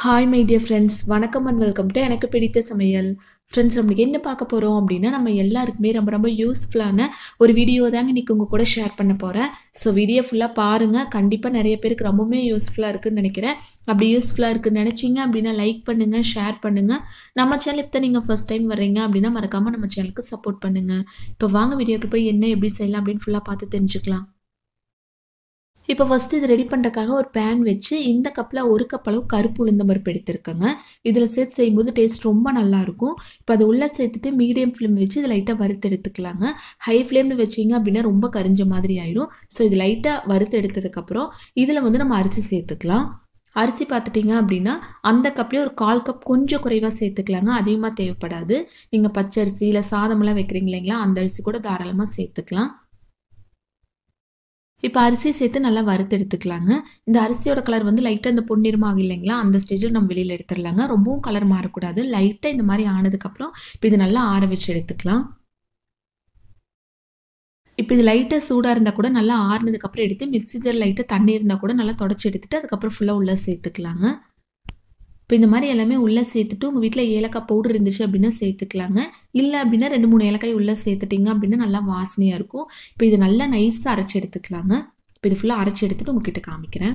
hi my dear friends வணக்கம் and welcome to எனக்கு பிடித்த சமையல் ஃப்ரெண்ட்ஸ் நம்மளுக்கு என்ன பார்க்க போகிறோம் அப்படின்னா நம்ம எல்லாருக்குமே ரொம்ப ரொம்ப யூஸ்ஃபுல்லான ஒரு வீடியோ தாங்க இன்றைக்கி உங்கள் கூட ஷேர் பண்ண போகிறேன் ஸோ வீடியோ ஃபுல்லாக பாருங்கள் கண்டிப்பாக நிறைய பேருக்கு ரொம்பவுமே யூஸ்ஃபுல்லாக இருக்குன்னு நினைக்கிறேன் அப்படி யூஸ்ஃபுல்லாக இருக்குன்னு நினச்சிங்க அப்படின்னா லைக் பண்ணுங்கள் ஷேர் பண்ணுங்கள் நம்ம சேனல் இப்போ நீங்கள் ஃபஸ்ட் டைம் வர்றீங்க அப்படின்னா மறக்காமல் நம்ம சேனலுக்கு சப்போர்ட் பண்ணுங்கள் இப்போ வாங்க வீடியோக்கு போய் என்ன எப்படி செய்யலாம் அப்படின்னு ஃபுல்லாக பார்த்து தெரிஞ்சுக்கலாம் இப்போ ஃபஸ்ட்டு இது ரெடி பண்ணுறக்காக ஒரு பேன் வச்சு இந்த கப்பில் ஒரு கப் அளவு கருப்பு உளுந்த பருப்பு எடுத்திருக்கேங்க இதில் சேர்த்து செய்யும்போது டேஸ்ட் ரொம்ப நல்லாயிருக்கும் இப்போ அதை உள்ளே சேர்த்துட்டு மீடியம் ஃப்ளேம் வச்சு இதை லைட்டாக வறுத்து எடுத்துக்கலாங்க ஹை ஃப்ளேமில் வச்சிங்க அப்படின்னா ரொம்ப கரிஞ்ச மாதிரி ஆயிரும் ஸோ இது லைட்டாக வறுத்து எடுத்ததுக்கப்புறம் இதில் வந்து நம்ம அரிசி சேர்த்துக்கலாம் அரிசி பார்த்துட்டிங்க அப்படின்னா அந்த கப்லேயே ஒரு கால் கப் கொஞ்சம் குறைவாக சேர்த்துக்கலாங்க அதிகமாக தேவைப்படாது நீங்கள் பச்சரிசி இல்லை சாதமெல்லாம் வைக்கிறீங்க இல்லைங்களா அந்த அரிசி கூட தாராளமாக சேர்த்துக்கலாம் இப்போ அரிசி சேர்த்து நல்லா வறுத்து எடுத்துக்கலாங்க இந்த அரிசியோட கலர் வந்து லைட்டாக இந்த பொன்னிறமாக இல்லைங்களா அந்த ஸ்டேஜில் நம்ம வெளியில் எடுத்துடலாங்க ரொம்பவும் கலர் மாறக்கூடாது லைட்டாக இந்த மாதிரி ஆனதுக்கப்புறம் இப்போ இது நல்லா ஆற வச்சு எடுத்துக்கலாம் இப்போ இது லைட்டாக சூடாக இருந்தால் கூட நல்லா ஆறுனதுக்கப்புறம் எடுத்து மிக்ஸி ஜார் லைட்டாக தண்ணி இருந்தால் கூட நல்லா தொடச்சி எடுத்துட்டு அதுக்கப்புறம் ஃபுல்லாக உள்ளே சேர்த்துக்கலாங்க இப்போ இந்த மாதிரி எல்லாமே உள்ளே சேர்த்துட்டு உங்கள் வீட்டில் ஏலக்காய் பவுடர் இருந்துச்சு அப்படின்னா சேர்த்துக்கலாங்க இல்லை அப்படின்னா ரெண்டு மூணு ஏலக்காய் உள்ளே சேர்த்துட்டிங்க அப்படின்னா நல்லா வாசனையாக இருக்கும் இப்போ இது நல்லா நைஸாக அரைச்சி எடுத்துக்கலாங்க இப்போ இது ஃபுல்லாக அரைச்சி எடுத்துகிட்டு உங்ககிட்ட காமிக்கிறேன்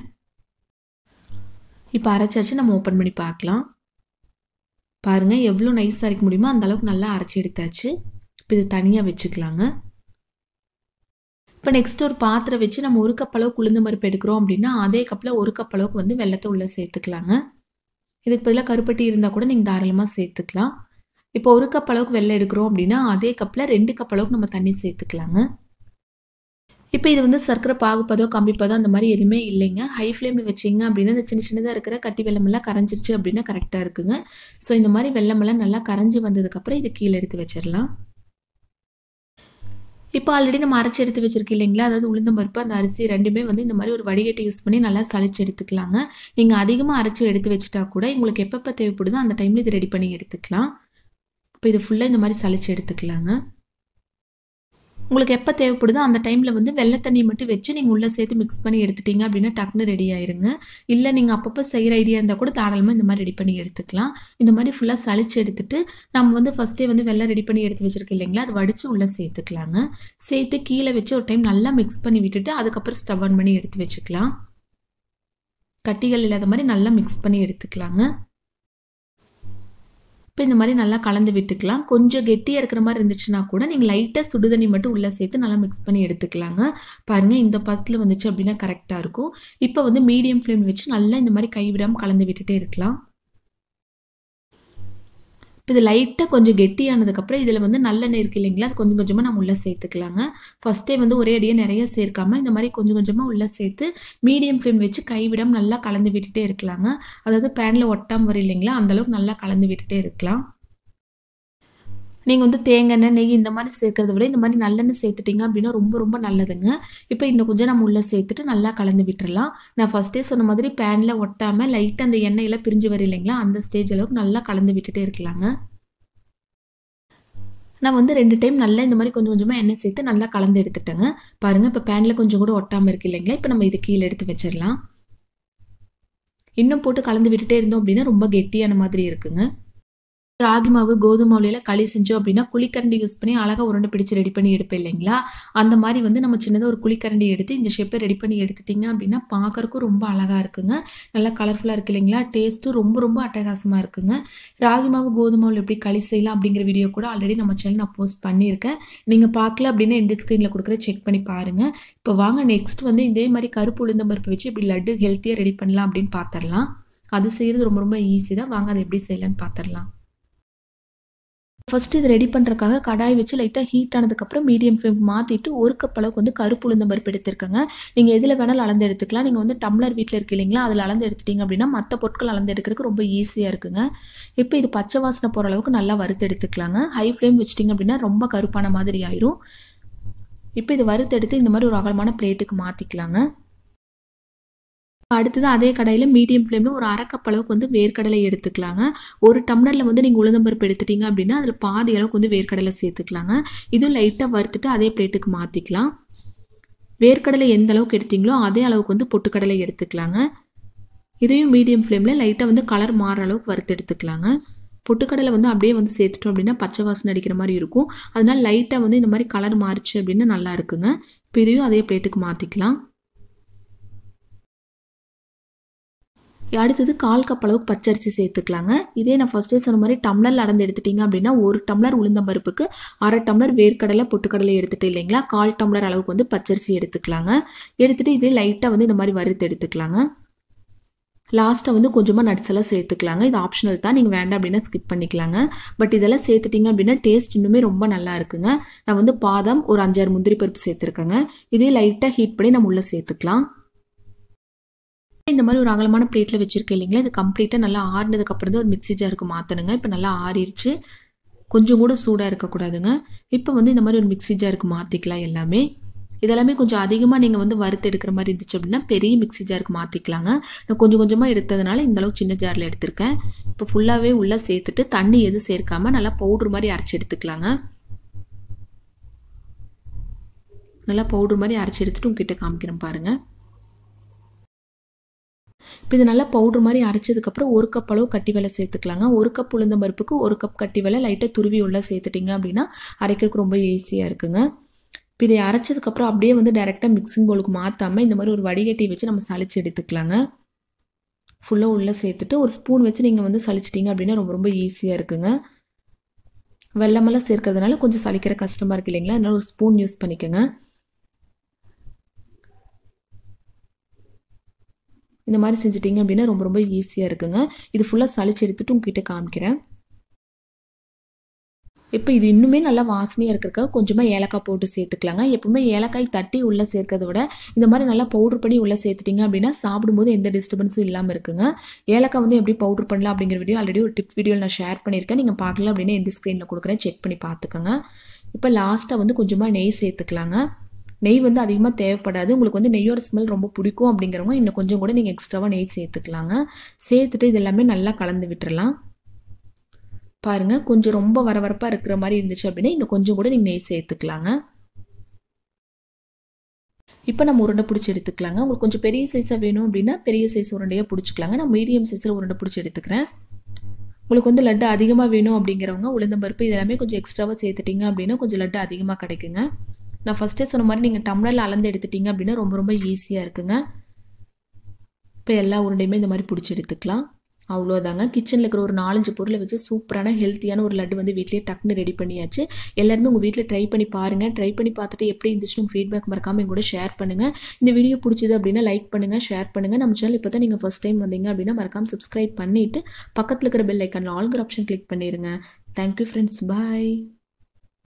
இப்போ அரைச்சாச்சு நம்ம ஓப்பன் பண்ணி பார்க்கலாம் பாருங்கள் எவ்வளோ நைஸாக அரைக்க முடியுமோ அந்த அளவுக்கு நல்லா அரைச்சி எடுத்தாச்சு இப்போ இது தனியாக வச்சுக்கலாங்க இப்போ நெக்ஸ்ட் ஒரு பாத்திரம் வச்சு நம்ம ஒரு கப் அளவுக்கு உளுந்து பருப்பு எடுக்கிறோம் அப்படின்னா அதே கப்பில் ஒரு கப் அளவுக்கு வந்து வெள்ளத்தை உள்ளே சேர்த்துக்கலாங்க இதுக்கு பதிலாக கருப்பட்டி இருந்தால் கூட நீங்கள் தாராளமாக சேர்த்துக்கலாம் இப்போ ஒரு கப் அளவுக்கு வெள்ளை எடுக்கிறோம் அப்படின்னா அதே கப்பில் ரெண்டு கப் அளவுக்கு நம்ம தண்ணி சேர்த்துக்கலாங்க இப்போ இது வந்து சர்க்கரை பாகுப்பதோ கம்பிப்பதோ அந்த மாதிரி எதுவுமே இல்லைங்க ஹை ஃப்ளேமில் வச்சிங்க அப்படின்னா இந்த சின்ன சின்னதாக இருக்கிற கட்டி வெள்ளமெல்லாம் கரைஞ்சிருச்சு அப்படின்னா கரெக்டாக இருக்குங்க ஸோ இந்த மாதிரி வெள்ளமெல்லாம் நல்லா கரைஞ்சி வந்ததுக்கப்புறம் இது கீழே எடுத்து வச்சிடலாம் இப்போ ஆல்ரெடி நம்ம அரைச்சி எடுத்து வச்சிருக்கோம் இல்லைங்களா அதாவது உளுந்தம் பருப்பு அந்த அரிசி ரெண்டுமே வந்து இந்த மாதிரி ஒரு வடிகட்டி யூஸ் பண்ணி நல்லா சளிச்சு எடுத்துக்கலாங்க நீங்கள் அதிகமாக அரைச்சி எடுத்து வச்சுட்டா கூட உங்களுக்கு எப்பப்போ தேவைப்படுதோ அந்த டைமில் இது ரெடி பண்ணி எடுத்துக்கலாம் இப்போ இது ஃபுல்லாக இந்த மாதிரி சளிச்சு எடுத்துக்கலாங்க உங்களுக்கு எப்போ தேவைப்படுதோ அந்த டைமில் வந்து வெள்ளை தண்ணி மட்டும் வச்சு நீங்கள் உள்ளே சேர்த்து மிக்ஸ் பண்ணி எடுத்துட்டீங்க அப்படின்னா டக்குன்னு ரெடி ஆயிருங்க இல்லை நீங்கள் அப்பப்போ செய்கிற ஐடியா இருந்தால் கூட தாராளமாக இந்த மாதிரி ரெடி பண்ணி எடுத்துக்கலாம் இந்த மாதிரி ஃபுல்லாக சளிச்சு எடுத்துட்டு நம்ம வந்து ஃபஸ்ட்டே வந்து வெள்ளம் ரெடி பண்ணி எடுத்து வச்சிருக்கோம் இல்லைங்களா அது வடித்து உள்ளே சேர்த்துக்கலாங்க சேர்த்து கீழே வச்சு ஒரு டைம் நல்லா மிக்ஸ் பண்ணி விட்டுட்டு அதுக்கப்புறம் ஸ்டவ் ஆன் பண்ணி எடுத்து வச்சுக்கலாம் கட்டிகள் இல்லாத மாதிரி நல்லா மிக்ஸ் பண்ணி எடுத்துக்கலாங்க இப்போ இந்த மாதிரி நல்லா கலந்து விட்டுக்கலாம் கொஞ்சம் கெட்டியாக இருக்கிற மாதிரி இருந்துச்சுன்னா கூட நீங்கள் லைட்டாக சுடுதண்ணி மட்டும் உள்ளே சேர்த்து நல்லா மிக்ஸ் பண்ணி எடுத்துக்கலாங்க பாருங்கள் இந்த பதத்தில் வந்துச்சு அப்படின்னா கரெக்டாக இருக்கும் இப்போ வந்து மீடியம் ஃப்ளேம் வச்சு நல்லா இந்த மாதிரி கைவிடாமல் கலந்து விட்டுட்டே இருக்கலாம் இப்போ இது லைட்டாக கொஞ்சம் கெட்டியானதுக்கப்புறம் இதில் வந்து நல்லெண்ணெய் இருக்குது இல்லைங்களா அது கொஞ்சம் கொஞ்சமாக நம்ம உள்ளே சேர்த்துக்கலாங்க ஃபஸ்ட்டே வந்து ஒரே அடியாக நிறைய சேர்க்காம இந்த மாதிரி கொஞ்சம் கொஞ்சமாக உள்ளே சேர்த்து மீடியம் ஃப்ளேம் வச்சு கைவிடாமல் நல்லா கலந்து விட்டுட்டே இருக்கலாங்க அதாவது பேனில் ஒட்டாமல் வரும் இல்லைங்களா அந்தளவுக்கு நல்லா கலந்து விட்டுட்டே இருக்கலாம் நீங்கள் வந்து தேங்காய் நெய் இந்த மாதிரி சேர்க்கறத விட இந்த மாதிரி நல்லெண்ணெய் சேர்த்துட்டிங்க அப்படின்னா ரொம்ப ரொம்ப நல்லதுங்க இப்போ இன்னும் கொஞ்சம் நம்ம உள்ளே சேர்த்துட்டு நல்லா கலந்து விட்டுறலாம் நான் ஃபஸ்ட்டே சொன்ன மாதிரி பேனில் ஒட்டாமல் லைட்டாக அந்த எண்ணெயெல்லாம் பிரிஞ்சு வரும் இல்லைங்களா அந்த ஸ்டேஜ் அளவுக்கு நல்லா கலந்து விட்டுட்டே இருக்கலாங்க நான் வந்து ரெண்டு டைம் நல்லா இந்த மாதிரி கொஞ்சம் கொஞ்சமாக எண்ணெய் சேர்த்து நல்லா கலந்து எடுத்துட்டேங்க பாருங்கள் இப்போ பேனில் கொஞ்சம் கூட ஒட்டாமல் இருக்கு இல்லைங்களா இப்போ நம்ம இது கீழே எடுத்து வச்சிடலாம் இன்னும் போட்டு கலந்து விட்டுட்டே இருந்தோம் அப்படின்னா ரொம்ப கெட்டியான மாதிரி இருக்குங்க ராகி மாவு கோதுமை மாவுலையில் களி செஞ்சோம் அப்படின்னா குழிக்கரண்டி யூஸ் பண்ணி அழகாக உருண்டை பிடிச்சி ரெடி பண்ணி எடுப்பேன் இல்லைங்களா அந்த மாதிரி வந்து நம்ம சின்னதாக ஒரு குழிக்கரண்டி எடுத்து இந்த ஷேப்பை ரெடி பண்ணி எடுத்துட்டிங்க அப்படின்னா பார்க்குறக்கும் ரொம்ப அழகாக இருக்குங்க நல்லா கலர்ஃபுல்லாக இருக்குது இல்லைங்களா டேஸ்ட்டும் ரொம்ப ரொம்ப அட்டகாசமாக இருக்குங்க ராகி மாவு கோதுமை மாவில் எப்படி களி செய்யலாம் அப்படிங்கிற வீடியோ கூட ஆல்ரெடி நம்ம சேனல் நான் போஸ்ட் பண்ணியிருக்கேன் நீங்கள் பார்க்கல அப்படின்னா எந்த ஸ்க்ரீனில் கொடுக்குற செக் பண்ணி பாருங்கள் இப்போ வாங்க நெக்ஸ்ட் வந்து இதே மாதிரி கருப்பு உளுந்தம் பருப்பு வச்சு இப்படி லட்டு ஹெல்த்தியாக ரெடி பண்ணலாம் அப்படின்னு பார்த்துடலாம் அது செய்கிறது ரொம்ப ரொம்ப ஈஸி தான் வாங்க அதை எப்படி செய்யலான்னு பார்த்துடலாம் ஃபஸ்ட்டு இது ரெடி பண்ணுறக்காக கடாய் வச்சு லைட்டாக ஹீட் ஆனதுக்கப்புறம் மீடியம் ஃப்ளேம் மாற்றிட்டு ஒரு கப் அளவுக்கு வந்து கருப்பு உளுந்த பருப்பு எடுத்துருக்கங்க நீங்கள் எதில் வேணாலும் அளந்து எடுத்துக்கலாம் நீங்கள் வந்து டம்ளர் வீட்டில் இருக்கு இல்லைங்களா அதில் அளந்து எடுத்துட்டிங்க அப்படின்னா மற்ற பொருட்கள் அளந்து எடுக்கிறதுக்கு ரொம்ப ஈஸியாக இருக்குங்க இப்போ இது பச்சை வாசனை போகிற அளவுக்கு நல்லா வறுத்து எடுத்துக்கலாங்க ஹை ஃப்ளேம் வச்சிட்டிங்க அப்படின்னா ரொம்ப கருப்பான மாதிரி ஆயிரும் இப்போ இது வறுத்து எடுத்து இந்த மாதிரி ஒரு அகலமான பிளேட்டுக்கு மாற்றிக்கலாங்க அடுத்தது அதே கடாயில் மீடியம் ஃப்ளேமில் ஒரு அரைக்கப் அளவுக்கு வந்து வேர்க்கடலை எடுத்துக்கலாங்க ஒரு டம்ளரில் வந்து நீங்கள் உளுந்தம்பருப்பு எடுத்துட்டீங்க அப்படின்னா அதில் பாதி அளவுக்கு வந்து வேர்க்கடலை சேர்த்துக்கலாங்க இதுவும் லைட்டாக வறுத்துட்டு அதே பிளேட்டுக்கு மாற்றிக்கலாம் வேர்க்கடலை எந்த அளவுக்கு எடுத்தீங்களோ அதே அளவுக்கு வந்து பொட்டுக்கடலை எடுத்துக்கலாங்க இதையும் மீடியம் ஃப்ளேமில் லைட்டாக வந்து கலர் மாறுற அளவுக்கு வறுத்து எடுத்துக்கலாங்க பொட்டுக்கடலை வந்து அப்படியே வந்து சேர்த்துட்டோம் அப்படின்னா பச்சை வாசனை அடிக்கிற மாதிரி இருக்கும் அதனால லைட்டாக வந்து இந்த மாதிரி கலர் மாறிச்சு அப்படின்னா நல்லா இருக்குங்க இப்போ இதையும் அதே பிளேட்டுக்கு மாற்றிக்கலாம் அடுத்தது கால் கப் அளவுக்கு பச்சரிசி சேர்த்துக்கலாங்க இதே நான் ஃபஸ்ட்டே சொன்ன மாதிரி டம்ளர் அளந்து எடுத்துட்டிங்க அப்படின்னா ஒரு டம்ளர் உளுந்தம்பருப்புக்கு அரை டம்ளர் வேர்க்கடலை பொட்டுக்கடலை எடுத்துட்டு இல்லைங்களா கால் டம்ளர் அளவுக்கு வந்து பச்சரிசி எடுத்துக்கலாங்க எடுத்துகிட்டு இதே லைட்டாக வந்து இந்த மாதிரி வறுத்து எடுத்துக்கலாங்க லாஸ்ட்டாக வந்து கொஞ்சமாக நட்ஸ் எல்லாம் சேர்த்துக்கலாங்க இது ஆப்ஷனல் தான் நீங்கள் வேண்டாம் அப்படின்னா ஸ்கிப் பண்ணிக்கலாங்க பட் இதெல்லாம் சேர்த்துட்டிங்க அப்படின்னா டேஸ்ட் இன்னுமே ரொம்ப நல்லா இருக்குங்க நான் வந்து பாதாம் ஒரு அஞ்சாறு முந்திரி பருப்பு சேர்த்துருக்கேங்க இதே லைட்டாக ஹீட் பண்ணி நம்ம உள்ளே சேர்த்துக்கலாம் இந்த மாதிரி ஒரு அகலமான பிளேட்டில் வச்சுருக்கேன் இல்லைங்களா இது கம்ப்ளீட்டாக நல்லா ஆறுனதுக்கு அப்புறம் தான் ஒரு மிக்ஸி ஜாருக்கு மாற்றணுங்க இப்போ நல்லா ஆறிடுச்சு கொஞ்சம் கூட சூடாக இருக்கக்கூடாதுங்க இப்போ வந்து இந்த மாதிரி ஒரு மிக்ஸி ஜாருக்கு மாற்றிக்கலாம் எல்லாமே இதெல்லாமே கொஞ்சம் அதிகமாக நீங்கள் வந்து வறுத்து எடுக்கிற மாதிரி இருந்துச்சு அப்படின்னா பெரிய மிக்ஸி ஜாருக்கு மாற்றிக்கலாங்க நான் கொஞ்சம் கொஞ்சமாக எடுத்ததுனால இந்த அளவு சின்ன ஜாரில் எடுத்திருக்கேன் இப்போ ஃபுல்லாகவே உள்ளே சேர்த்துட்டு தண்ணி எதுவும் சேர்க்காம நல்லா பவுட்ரு மாதிரி அரைச்சி எடுத்துக்கலாங்க நல்லா பவுட்ரு மாதிரி அரைச்சி எடுத்துட்டு உங்ககிட்ட காமிக்கிறேன் பாருங்கள் இப்போ இது நல்லா பவுட்ரு மாதிரி அரைச்சதுக்கப்புறம் ஒரு கப் அளவு கட்டி வெலை சேர்த்துக்கலாங்க ஒரு கப் உளுந்த பருப்புக்கு ஒரு கப் கட்டி வெலை லைட்டாக துருவி உள்ளே சேர்த்துட்டிங்க அப்படின்னா அரைக்கிறதுக்கு ரொம்ப ஈஸியாக இருக்குங்க இப்போ இதை அரைச்சதுக்கப்புறம் அப்படியே வந்து டேரெக்டாக மிக்சிங் பவுலுக்கு மாற்றாமல் இந்த மாதிரி ஒரு வடிகட்டி வச்சு நம்ம சளிச்சு எடுத்துக்கலாங்க ஃபுல்லாக உள்ளே சேர்த்துட்டு ஒரு ஸ்பூன் வச்சு நீங்கள் வந்து சளிச்சிட்டிங்க அப்படின்னா ரொம்ப ரொம்ப ஈஸியாக இருக்குங்க வெள்ளமெல்லாம் சேர்க்கறதுனால கொஞ்சம் சளிக்கிற கஷ்டமாக இருக்குது இல்லைங்களா அதனால ஒரு ஸ்பூன் யூஸ் பண்ணிக்கோங்க இந்த மாதிரி செஞ்சிட்டிங்க அப்படின்னா ரொம்ப ரொம்ப ஈஸியாக இருக்குங்க இது ஃபுல்லாக சளிச்சு எடுத்துட்டு உங்ககிட்ட காமிக்கிறேன் இப்போ இது இன்னுமே நல்லா வாசனையாக இருக்கிறக்காக கொஞ்சமாக ஏலக்காய் போட்டு சேர்த்துக்கலாங்க எப்பவுமே ஏலக்காய் தட்டி உள்ளே சேர்க்கறத விட இந்த மாதிரி நல்லா பவுட்ரு பண்ணி உள்ளே சேர்த்துட்டிங்க அப்படின்னா சாப்பிடும்போது எந்த டிஸ்டர்பன்ஸும் இல்லாமல் இருக்குங்க ஏலக்காய் வந்து எப்படி பவுட்ரு பண்ணலாம் அப்படிங்கிற வீடியோ ஆல்ரெடி ஒரு டிப் வீடியோவில் நான் ஷேர் பண்ணியிருக்கேன் நீங்கள் பார்க்கல அப்படின்னா எந்த ஸ்க்ரீனில் கொடுக்குறேன் செக் பண்ணி பார்த்துக்கோங்க இப்போ லாஸ்ட்டாக வந்து கொஞ்சமாக நெய் சேர்த்துக்கலாங்க நெய் வந்து அதிகமாக தேவைப்படாது உங்களுக்கு வந்து நெய்யோட ஸ்மெல் ரொம்ப பிடிக்கும் அப்படிங்கிறவங்க இன்னும் கொஞ்சம் கூட நீங்கள் எக்ஸ்ட்ராவாக நெய் சேர்த்துக்கலாங்க சேர்த்துட்டு இது எல்லாமே நல்லா கலந்து விட்டுறலாம் பாருங்கள் கொஞ்சம் ரொம்ப வரவரப்பாக இருக்கிற மாதிரி இருந்துச்சு அப்படின்னா இன்னும் கொஞ்சம் கூட நீங்கள் நெய் சேர்த்துக்கலாங்க இப்போ நம்ம உருண்டை பிடிச்சி எடுத்துக்கலாங்க உங்களுக்கு கொஞ்சம் பெரிய சைஸாக வேணும் அப்படின்னா பெரிய சைஸ் உருண்டையாக பிடிச்சிக்கலாங்க நான் மீடியம் சைஸில் உருண்டை பிடிச்சி எடுத்துக்கிறேன் உங்களுக்கு வந்து லட்டு அதிகமாக வேணும் அப்படிங்கிறவங்க உளுந்தம்பருப்பு இதெல்லாமே கொஞ்சம் எக்ஸ்ட்ராவாக சேர்த்துட்டிங்க அப்படின்னா கொஞ்சம் லட்டு அதிகமாக கிடைக்குங்க நான் ஃபஸ்ட்டே சொன்ன மாதிரி நீங்கள் டம்ளரில் அளந்து எடுத்துட்டிங்க அப்படின்னா ரொம்ப ரொம்ப ஈஸியாக இருக்குங்க இப்போ எல்லா உருண்டையுமே இந்த மாதிரி பிடிச்சி எடுத்துக்கலாம் அவ்வளோதாங்க கிச்சனில் இருக்கிற ஒரு நாலஞ்சு பொருளை வச்சு சூப்பரான ஹெல்த்தியான ஒரு லட்டு வந்து வீட்லேயே டக்குன்னு ரெடி பண்ணியாச்சு எல்லாருமே உங்கள் வீட்டில் ட்ரை பண்ணி பாருங்கள் ட்ரை பண்ணி பார்த்துட்டு எப்படி இருந்துச்சுன்னு ஃபீட்பேக் மறக்காமல் எங்கூட ஷேர் பண்ணுங்கள் இந்த வீடியோ பிடிச்சது அப்படின்னா லைக் பண்ணுங்கள் ஷேர் பண்ணுங்கள் நம்ம சேனல் இப்போ தான் நீங்கள் ஃபஸ்ட் டைம் வந்தீங்க அப்படின்னா மறக்காமல் சப்ஸ்கிரைப் பண்ணிவிட்டு பக்கத்தில் இருக்கிற பெல் ஐக்கானில் ஆல்கிற ஆப்ஷன் கிளிக் பண்ணிடுங்க தேங்க்யூ ஃப்ரெண்ட்ஸ் பாய்